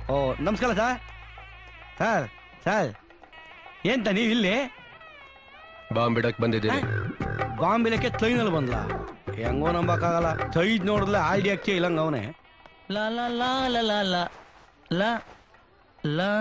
ಓ ನಮಸ್ಕಾರ sir sir sir ಎಂತ ನೀವು ಇಲ್ಲಿ ಬಾಂಬ್ ಬಿಡಕ್ ಬಂದಿದ್ದೀನಿ ಬಾಂಬಿಲಕ್ಕೆ ಟ್ರೈನಲ್ಲಿ ಬಂದ್ಲ ಹೆಂಗೋ ನಂಬಕ್ಕಾಗಲ್ಲ ಸೈಡ್ ನೋಡಿದ್ಲೆ ಆಲ್ಡಿ ಅಚ್ಚೆ ಇಲ್ಲಂಗ ಅವನೇ ಲಾ ಲಾ ಲಾ ಲಾ ಲಾ ಲಾ ಲಾ ಲಾ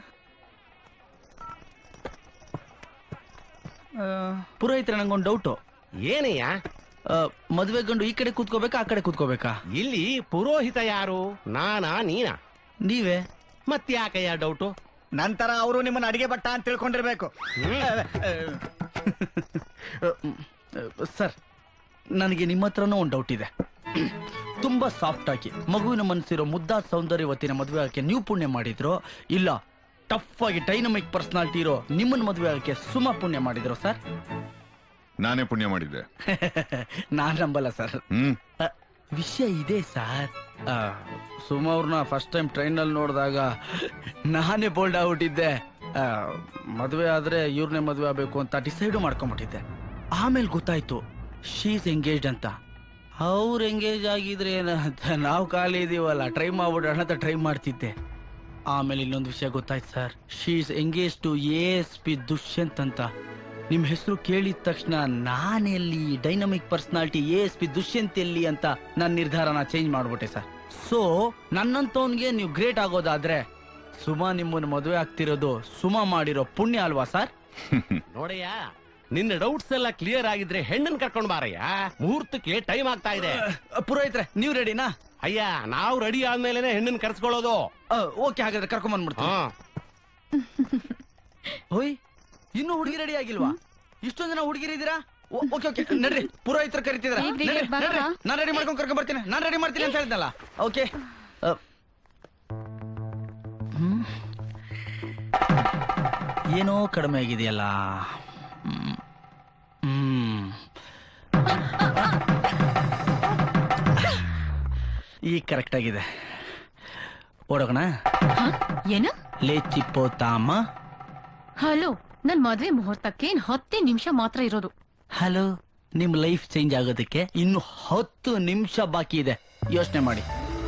ಪುರೋಹಿತ್ರ ನಂಗೊಂದು ಡೌಟು ಏನಯ್ಯ ಮದುವೆ ಗಂಡು ಈ ಕಡೆ ಕೂತ್ಕೋಬೇಕಾ ಆ ಕಡೆ ಕೂತ್ಕೋಬೇಕಾ ಇಲ್ಲಿ ಪುರೋಹಿತ ಯಾರು ನಾನಾ ನೀನಾ ನೀವೇ ಮತ್ತ್ಯಾಕಯ್ಯ ಡೌಟು ನಂತರ ಅವರು ನಿಮ್ಮನ್ನ ಅಡಿಗೆ ಭಟ್ಟ ಅಂತ ತಿಳ್ಕೊಂಡಿರ್ಬೇಕು ಸರ್ ನನಗೆ ನಿಮ್ಮ ಹತ್ರನೂ ಒಂದು ಡೌಟ್ ಇದೆ ತುಂಬಾ ಸಾಫ್ಟ್ ಆಗಿ ಮಗುವಿನ ಮನಸ್ಸಿರೋ ಮುದ್ದಾದ ಸೌಂದರ್ಯವತಿನ ಮದುವೆ ಆಗಕ್ಕೆ ನೀವು ಪುಣ್ಯ ಮಾಡಿದ್ರು ಇಲ್ಲ ಟಫ್ ಆಗಿ ಡೈನಮಿಕ್ ಪರ್ಸನಾಲಿಟಿ ಇರೋ ನಿಮ್ಮನ್ನ ಮದುವೆ ಆಗಕ್ಕೆ ಸುಮ ಪುಣ್ಯ ಮಾಡಿದ್ರು ಸರ್ ನಾನೇ ಪುಣ್ಯ ಮಾಡಿದ್ದೆ ನಾನ್ ನಂಬಲ್ಲ ಸರ್ ಹ್ಮ್ ಅ, ವಿಷಯ ಇದೆ ಸರ್ ಸುಮ ಅವ್ರನ್ನ ಫಸ್ಟ್ ಟೈಮ್ ಟ್ರೈನಲ್ಲಿ ನೋಡಿದಾಗ ನಾನೇ ಬೋಲ್ಡ್ ಆಗ್ಬಿಟ್ಟಿದ್ದೆ ಆ, ಮದುವೆ ಆದ್ರೆ ಇವ್ರನ್ನೇ ಮದುವೆ ಆಗ್ಬೇಕು ಅಂತ ಡಿಸೈಡು ಮಾಡ್ಕೊಂಡ್ಬಿಟ್ಟಿದ್ದೆ ಆಮೇಲೆ ಗೊತ್ತಾಯ್ತು ಶೀಸ್ ಎಂಗೇಜ್ಡ್ ಅಂತ ಅವ್ರು ಎಂಗೇಜ್ ಆಗಿದ್ರೆ ಏನಂತ ನಾವು ಖಾಲಿ ಇದೀವಲ್ಲ ಟ್ರೈ ಮಾಡ್ಬಿಡೋಣ ಅಂತ ಟ್ರೈ ಮಾಡ್ತಿದ್ದೆ ಆಮೇಲೆ ಇನ್ನೊಂದು ವಿಷಯ ಗೊತ್ತಾಯ್ತು sir she's engage to S P Dushyant ಅಂತ ನಿಮ್ ಹೆಸರು ಕೇಳಿದ ತಕ್ಷಣ ನಾನೆಲ್ಲಿ dynamic personality A S P Dushyant ಎಲ್ಲಿ ಅಂತ ನನ್ನ ನಿರ್ಧಾರನ ಚೇಂಜ್ ಮಾಡ್ಬಿಟ್ಟೆ ಸರ್ ಸೊ ನನ್ನಂತವನ್ಗೆ ನೀವು ಗ್ರೇಟ್ ಆಗೋದಾದ್ರೆ ಸುಮಾ ನಿಮ್ಮನ್ನ ಮದುವೆ ಆಗ್ತಿರೋದು ಸುಮಾ ಮಾಡಿರೋ ಪುಣ್ಯ ಅಲ್ವಾ ಸರ್ ನೋಡಯ್ಯ ನಿನ್ನ ಡೌಟ್ಸ್ ಎಲ್ಲ ಕ್ಲಿಯರ್ ಆಗಿದ್ರೆ ಹೆಣ್ಣನ್ ಕರ್ಕೊಂಡ್ ಬಾರಯ್ಯ ಮುಹೂರ್ತಕ್ಕೆ ಟೈಮ್ ಆಗ್ತಾ ಇದೆ ಪುರೋಹಿತ್ರೆ ನೀವು ರೆಡಿನಾ ಅಯ್ಯ ನಾವು ರೆಡಿ ಆದ್ಮೇಲೆನೆ ಹೆಣ್ಣನ್ ಕರ್ಸ್ಕೊಳ್ಳೋದು ಓಕೆ ಹಾಗಾದ್ರೆ ಕರ್ಕೊಂಡ್ ಬಂದ್ಬಿಡ್ತೀನಿ ಹಾ ಹೋಯ್ ಇನ್ನು ಹುಡುಗಿ ರೆಡಿ ಆಗಿಲ್ವಾ ಇಷ್ಟೊಂದ್ ಜನ ಹುಡುಗಿರಿದ್ದೀರಾ ಓಕೆ ಓಕೆ ನಡ್ರಿ ಪುರೋಹಿತರು ಕರಿತಿದ್ರ ಬೇಗ ಬೇಗ ಬರೋಣ. ನಾನ್ ರೆಡಿ ಮಾಡ್ಕೊಂಡ್ ಕರ್ಕೊಂಡ್ ಬರ್ತೀನಿ ನಾನ್ ರೆಡಿ ಮಾಡ್ತೀನಿ ಅಂತ ಹೇಳಿದ್ನಲ್ಲ ಓಕೆ ಏನೋ ಕಡಿಮೆ ಆಗಿದೆಯಲ್ಲ ಹ್ಮ್. ಹ್ಮ್ ಈಗ ಕರೆಕ್ಟ್ ಆಗಿದೆ ಓಡೋಣ ಏನ ಲೇ ಚಿಪ್ಪೋತಾಮ ಹಲೋ ನನ್ ಮದ್ವೆ ಮುಹೂರ್ತಕ್ಕೆ ಇನ್ ಹತ್ತೇ ನಿಮಿಷ ಮಾತ್ರ ಇರೋದು ಹಲೋ ನಿಮ್ ಲೈಫ್ ಚೇಂಜ್ ಆಗೋದಕ್ಕೆ ಇನ್ನು ಹತ್ತು ನಿಮಿಷ ಬಾಕಿ ಇದೆ ಯೋಚನೆ ಮಾಡಿ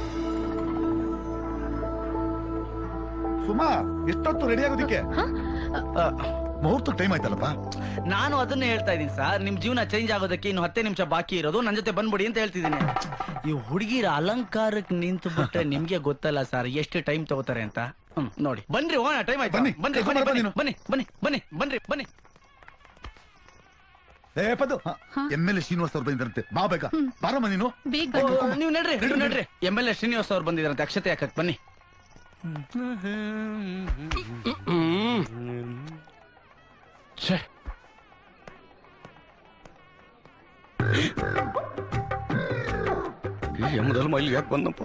ಸುಮಾ ಎಷ್ಟೊತ್ತು ರೆಡಿ ಆಗೋದಿಕ್ಕೆ ಮುಹೂರ್ತ ಟೈಮ್ ಆಯ್ತಲ್ಲಪ್ಪ ನಾನು ಅದನ್ನೇ ಹೇಳ್ತಾ ಇದ್ದೀನಿ ಸರ್ ನಿಮ್ ಜೀವನ ಚೇಂಜ್ ಆಗೋದಕ್ಕೆ ಇನ್ನು ಹತ್ತೇ ನಿಮಿಷ ಬಾಕಿ ಇರೋದು ನನ್ನ ಜೊತೆ ಬಂದ್ಬಿಡಿ ಅಂತ ಹೇಳ್ತಿದ್ದೀನಿ ಈ ಹುಡುಗಿರ ಅಲಂಕಾರಕ್ಕೆ ನಿಂತು ಬಿಟ್ರೆ ನಿಮ್ಗೆ ಗೊತ್ತಲ್ಲ ಸರ್ ಎಷ್ಟು ಟೈಮ್ ತಗೋತಾರೆ ಅಂತ ಹ್ಮ್, ನೋಡಿ ಬನ್ರಿ ಹೋಗೋಣ ಟೈಮ್ ಆಯ್ತು ಬನ್ನಿ, ಬನ್ನಿ ಕರ್ಕೊಂಡ್ ಬನ್ನಿ ಬಾ ಬನ್ನಿ ಬನ್ನಿ ಬನ್ನಿ ಬನ್ನಿ ಬನ್ರಿ ಬನ್ನಿ ಏ Paddu M L A Srinivas ಅವ್ರು ಬಂದಿರಂತೆ ಬಾ ಬೇಕಾ ಬಾರಮ್ಮ ನೀನು ಬೇಗ ಓ, ಬನ್ನಿ. ನೀವು ನಡ್ರಿ ನೀವು ನಡ್ರಿ ಎಮ್ ಎಲ್ ಎ ಶ್ರೀನಿವಾಸ್ ಅವ್ರು ಬಂದಿದ್ರಂತೆ ಅಕ್ಷತೆ ಹಾಕಕ್ ಬನ್ನಿ ಛೇ ಯಮದಲ್ಲಿ ಮೈಲಿ ಯಾಕೆ ಬಂದಪ್ಪ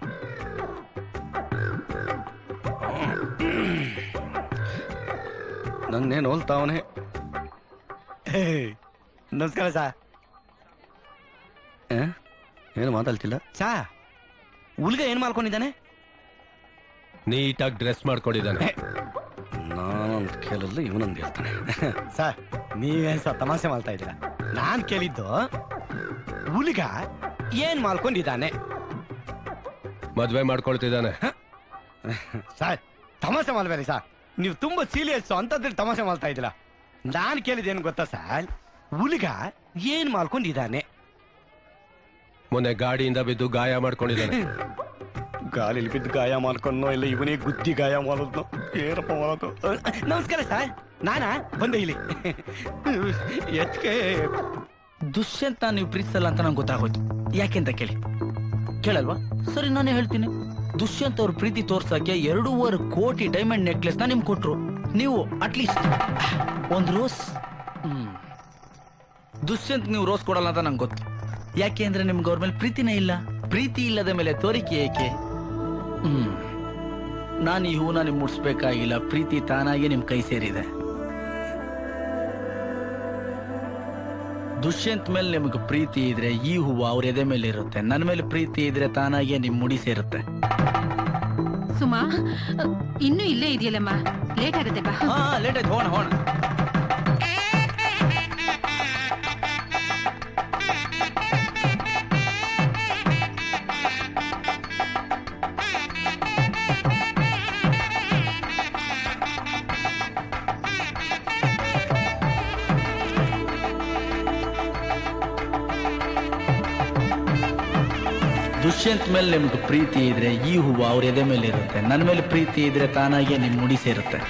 ನನ್ನೇನು ಹೋಲ್ತಾವನೆ ನಮಸ್ಕಾರ ಸಾ ಏನು ಮಾತಾಡ್ತಿಲ್ಲ ಸಾ ಹುಲ್ಗ ಏನ್ ಮಾಡ್ಕೊಂಡಿದ್ದಾನೆ ನೀಟಾಗಿ ಡ್ರೆಸ್ ಮಾಡ್ಕೊಂಡಿದ್ದಾನೆ ನಾನೊಂದು ಕೇಳಲ್ಲ ಇವನೊಂದು ಹೇಳ್ತಾನೆ ಸರ್ ನೀವೇನ್ ಸರ್ ತಮಾಷೆ ಮಾಡ್ತಾ ಇದ್ದೀರಾ ನಾನ್ ಕೇಳಿದ್ದು ಹುಲಿಗ ಏನ್ ಮಾಡ್ಕೊಂಡಿದ್ದಾನೆ ಮದ್ವೆ ಮಾಡ್ಕೊಳ್ತಿದ್ದಾನೆ ಸರ್ ತಮಾಷೆ ಮಾಡ್ಬೇಡಿ ಸರ್ ನೀವು ತುಂಬಾ ಸೀರಿಯಸ್ ಅಂತದ್ರಲ್ಲಿ ತಮಾಷೆ ಮಾಡ್ತಾ ಇದ್ದೀರಾ ನಾನ್ ಕೇಳಿದ್ದೇನು ಗೊತ್ತಾ ಸರ್ ಹುಲಿಗ ಏನ್ ಮಾಡ್ಕೊಂಡಿದ್ದಾನೆ ಮೊನ್ನೆ ಗಾಡಿಯಿಂದ ಬಿದ್ದು ಗಾಯ ಮಾಡ್ಕೊಂಡಿದ್ದಾನೆ ಗಾಳಿಲಿ ಬಿದ್ದು ಗಾಯ ಮಾಡ್ಕೊಂಡ್ನೋ ಇಲ್ಲ ಇವನೇ ಗುದ್ದಿ ಗಾಯ ಮಾಡೋದ್ನೋ ಏನಪ್ಪ ಮಾಡೋದು ನಮಸ್ಕಾರ ಸರ್ ನಾನಾ ಬಂದೆ ಇಲ್ಲಿ ಎತ್ಕೆ ದುಷ್ಯಂತ ನೀವು ಪ್ರೀತಿಸಲ್ಲ ಅಂತ ನಂಗೆ ಗೊತ್ತಾಗೋಯ್ತು ಯಾಕೆಂತ ಕೇಳಿ ಕೇಳಲ್ವಾ ಸರಿ ನಾನೇ ಹೇಳ್ತೀನಿ ದುಷ್ಯಂತ್ ಅವ್ರ ಪ್ರೀತಿ ತೋರ್ಸಕ್ಕೆ ಎರಡೂವರೆ ಕೋಟಿ ಡೈಮಂಡ್ ನೆಕ್ಲೆಸ್ ನ ನಿಮ್ಗೆ ಕೊಟ್ರು ನೀವು ಅಟ್ಲೀಸ್ಟ್ ಒಂದ್ ರೋಸ್ ಹ್ಮ್ ದುಷ್ಯಂತ್ ನೀವು ರೋಸ್ ಕೊಡಲ್ಲ ಅಂತ ನಂಗೆ ಗೊತ್ತು ಯಾಕೆ ಅಂದ್ರೆ ನಿಮ್ಗೆ ಅವ್ರ ಮೇಲೆ ಪ್ರೀತಿನೇ ಇಲ್ಲ ಪ್ರೀತಿ ಇಲ್ಲದ ಮೇಲೆ ತೋರಿಕೆ ಏಕೆ ಹ್ಮ್ ನಾನು ಈ ಹೂನ ನಿಮ್ ಮುಡ್ಸ್ಬೇಕಾಗಿಲ್ಲ ಪ್ರೀತಿ ತಾನಾಗಿ ನಿಮ್ ಕೈ ಸೇರಿದೆ ದುಷ್ಯಂತ್ ಮೇಲೆ ನಿಮ್ಗೆ ಪ್ರೀತಿ ಇದ್ರೆ ಈ ಹೂವು ಅವ್ರ ಎದೆ ಮೇಲೆ ಇರುತ್ತೆ ನನ್ನ ಮೇಲೆ ಪ್ರೀತಿ ಇದ್ರೆ ತಾನಾಗೆ ನಿಮ್ ಮುಡಿ ಸೇರುತ್ತೆ ಸುಮಾ ಇನ್ನೂ ಇಲ್ಲೇ ಇದೆಯಲ್ಲಮ್ಮ ಲೇಟ್ ಆಗುತ್ತೆ ಬಾ ಹಾ ಲೇಟ್ ಆಯ್ತು ಹೋಣ ಹೋಣ ದುಷ್ಯಂತ್ ಮೇಲೆ ನಿಮ್ಗೆ ಪ್ರೀತಿ ಇದ್ರೆ ಈ ಹೂವು ಅವ್ರ ಎದೆ ಮೇಲೆ ಇರುತ್ತೆ ನನ್ನ ಮೇಲೆ ಪ್ರೀತಿ ಇದ್ರೆ ತಾನಾಗೆ ನಿಮ್ ಮುಡಿ ಸೇರುತ್ತೆ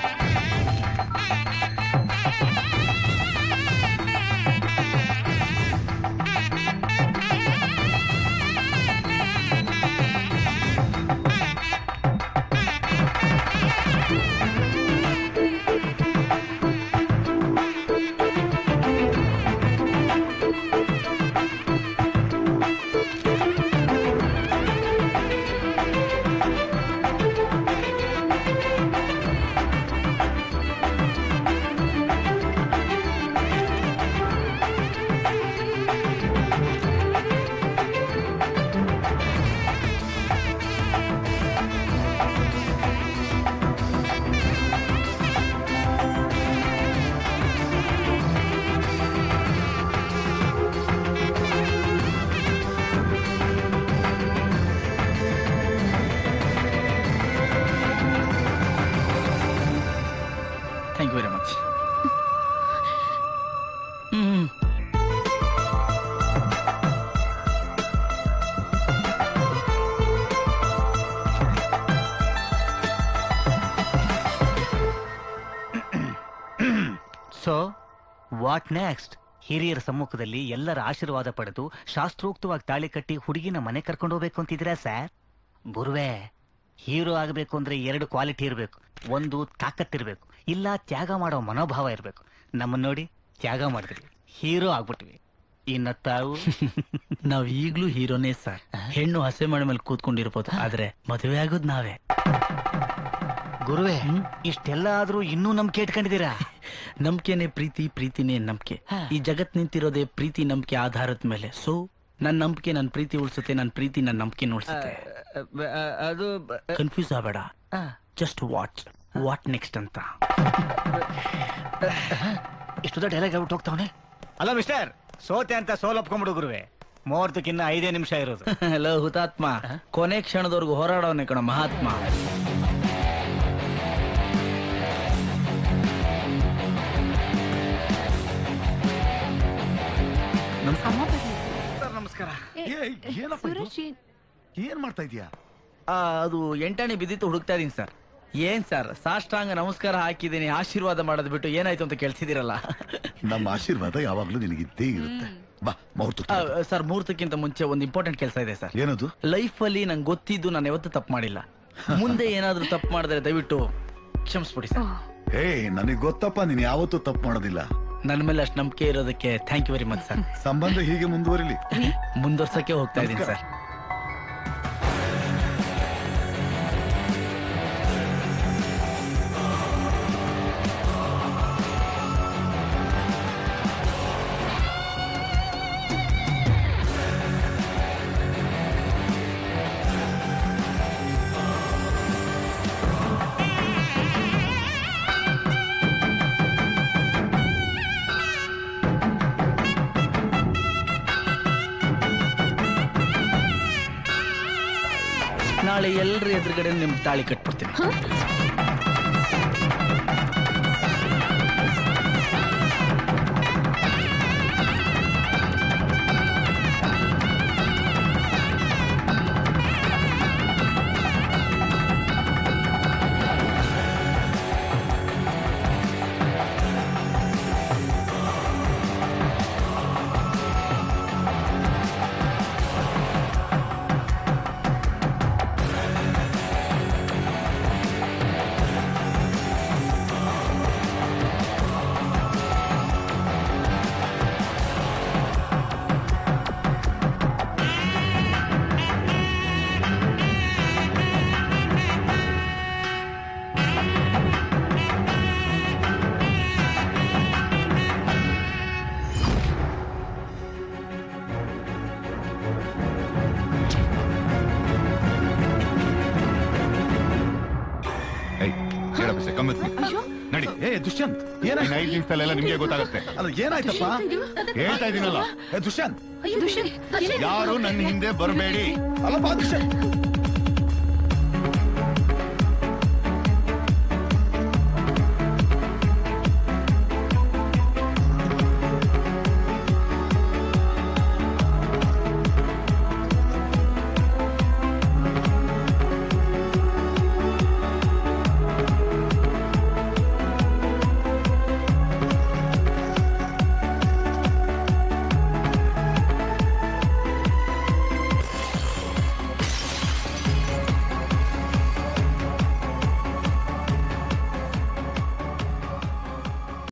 thank you very much hmm so what next ಹಿರಿಯರ ಸಮ್ಮುಖದಲ್ಲಿ ಎಲ್ಲರ ಆಶೀರ್ವಾದ ಪಡೆದು ಶಾಸ್ತ್ರೋಕ್ತವಾಗಿ ತಾಳಿ ಕಟ್ಟಿ ಹುಡುಗಿನ ಮನೆ ಕರ್ಕೊಂಡು ಹೋಗ್ಬೇಕು ಅಂತಿದ್ದೀರಾ ಸರ್ ಗುರುವೇ ಹೀರೋ ಆಗಬೇಕು ಅಂದ್ರೆ ಎರಡು ಕ್ವಾಲಿಟಿ ಇರಬೇಕು ಒಂದು ತಾಕತ್ತಿರ್ಬೇಕು ಇಲ್ಲ ತ್ಯಾಗ ಮಾಡೋ ಮನೋಭಾವ ಇರಬೇಕು ನಮ್ಮನ್ನ ನೋಡಿ ತ್ಯಾಗ ಮಾಡಿದ್ರಿ ಹೀರೋ ಆಗ್ಬಿಟ್ವಿ ಇನ್ನ ತಾವು ನಾವ್ ಈಗ್ಲೂ ಹೀರೋನೇ ಸರ್ ಹೆಣ್ಣು ಹಸೆ ಮಳೆ ಮೇಲೆ ಕೂತ್ಕೊಂಡಿರ್ಬೋದು ಆದ್ರೆ ಮದುವೆ ಆಗೋದ್ ನಾವೇ ಗುರುವೇ ಇಷ್ಟೆಲ್ಲ ಆದ್ರೂ ಇನ್ನೂ ನಂಬಿಕೆ ಇಟ್ಕೊಂಡಿದ್ದೀರಾ ನಂಬಿಕೆನೆ ಪ್ರೀತಿ ಪ್ರೀತಿನೇ ನಂಬಿಕೆ ಹಾ. ಈ ಜಗತ್ ನಿಂತಿರೋದೇ ಪ್ರೀತಿ ನಂಬಿಕೆ ಆಧಾರದ ಮೇಲೆ ಸೊ ನನ್ನ ನಂಬಿಕೆ ನನ್ನ ಪ್ರೀತಿ ಉಳಿಸುತ್ತೆ ನನ್ನ ಪ್ರೀತಿ ನನ್ನ ನಂಬಿಕೆ ಉಳಿಸುತ್ತೆ ಅದು ಕನ್ಫ್ಯೂಸ್ ಆಗಬೇಡ ಜಸ್ಟ್ ವಾಟ್ ವಾಟ್ ನೆಕ್ಸ್ಟ್ ಅಂತ ಇಷ್ಟುದ ಡೈಲಾಗ್ ಆಗ್ಬಿಟ್ಟು ಹೋಗ್ತಾವನೆ ಅಲ್ಲ ಮಿಸ್ಟರ್ ಸೋತೆ ಅಂತ ಸೋಲ್ ಒಪ್ಕೊಂಬಿಡು ಗುರುವೆ ಮುಹೂರ್ತಕ್ಕಿನ್ನ ಐದೇ ನಿಮಿಷ ಇರೋದು ಹಲೋ ಹುತಾತ್ಮ ಕೊನೆ ಕ್ಷಣದವರೆಗೂ ಹೋರಾಡೋನೆ ಕಣ ಮಹಾತ್ಮ ನಮಸ್ಕಾರ ಏ, ಏನಪ್ಪ ಇದು? ಏನ್ ಮಾಡ್ತಾ ಇದೀಯಾ ಆ, ಅದು ಎಂಟನೇ ಬಿದ್ದಿತ್ತು ಹುಡುಕ್ತಾ ಇದೀನಿ ಸರ್ ಏನ್ ಸರ್ ಸಾಷ್ಟಾಂಗ ನಮಸ್ಕಾರ ಹಾಕಿದ್ದೀನಿ ಆಶೀರ್ವಾದ ಮಾಡೋದ್ ಬಿಟ್ಟು ಏನಾಯ್ತು ಅಂತ ಕೇಳ್ತಿದ್ದೀರಲ್ಲ ನಮ್ಮ ಆಶೀರ್ವಾದ ಯಾವಾಗ್ಲೂ ನಿನಗಿದ್ದೇ ಇರುತ್ತೆ ಬಾ ಮುಹೂರ್ತ ಆ, ಸರ್ ಮುಹೂರ್ತಕ್ಕಿಂತ ಮುಂಚೆ ಒಂದು ಇಂಪಾರ್ಟೆಂಟ್ ಕೆಲಸ ಇದೆ ಸರ್ ಏನದು ಲೈಫ್ ಅಲ್ಲಿ ನಂಗೆ ಗೊತ್ತಿದ್ದು ನಾನು ಯಾವತ್ತೂ ತಪ್ಪು ಮಾಡಿಲ್ಲ ಮುಂದೆ ಏನಾದ್ರೂ ತಪ್ಪು ಮಾಡಿದ್ರೆ ದಯವಿಟ್ಟು ಕ್ಷಮಿಸ್ಬಿಡಿ ಸರ್ ಏ ನನಗ್ ಗೊತ್ತಪ್ಪ ನೀನ್ ಯಾವತ್ತೂ ತಪ್ಪು ಮಾಡೋದಿಲ್ಲ ನನ್ನ ಮೇಲೆ ಅಷ್ಟು ನಂಬಿಕೆ ಇರೋದಕ್ಕೆ thank you very much sir ಸಂಬಂಧ ಹೀಗೆ ಮುಂದುವರಿಲಿ ಮುಂದುವರ್ಸಕ್ಕೆ ಹೋಗ್ತಾ ಇದ್ದೀನಿ ಸರ್ ನಾಳೆ ಎಲ್ಲರ ಎದುರುಗಡೆ ನಿಮ್ ತಾಳಿ ಕಟ್ಬಿಡ್ತೀನಿ ನಡಿ ಏ ದುಷ್ಯಂತ್ ಏನಾಯ್ತು ಐದು ನಿಮಿಷದಲ್ಲೆಲ್ಲ ನಿಮ್ಗೆ ಗೊತ್ತಾಗುತ್ತೆ ಅಲ್ಲ ಏನಾಯ್ತಪ್ಪ ಹೇಳ್ತಾ ಇದೀನಲ್ಲ ಏ ದುಷ್ಯಂತ್ ಯಾರು ನನ್ನ ಹಿಂದೆ ಬರಬೇಡಿ ಅಲ್ಲಪ್ಪ ದುಷ್ಯಂತ್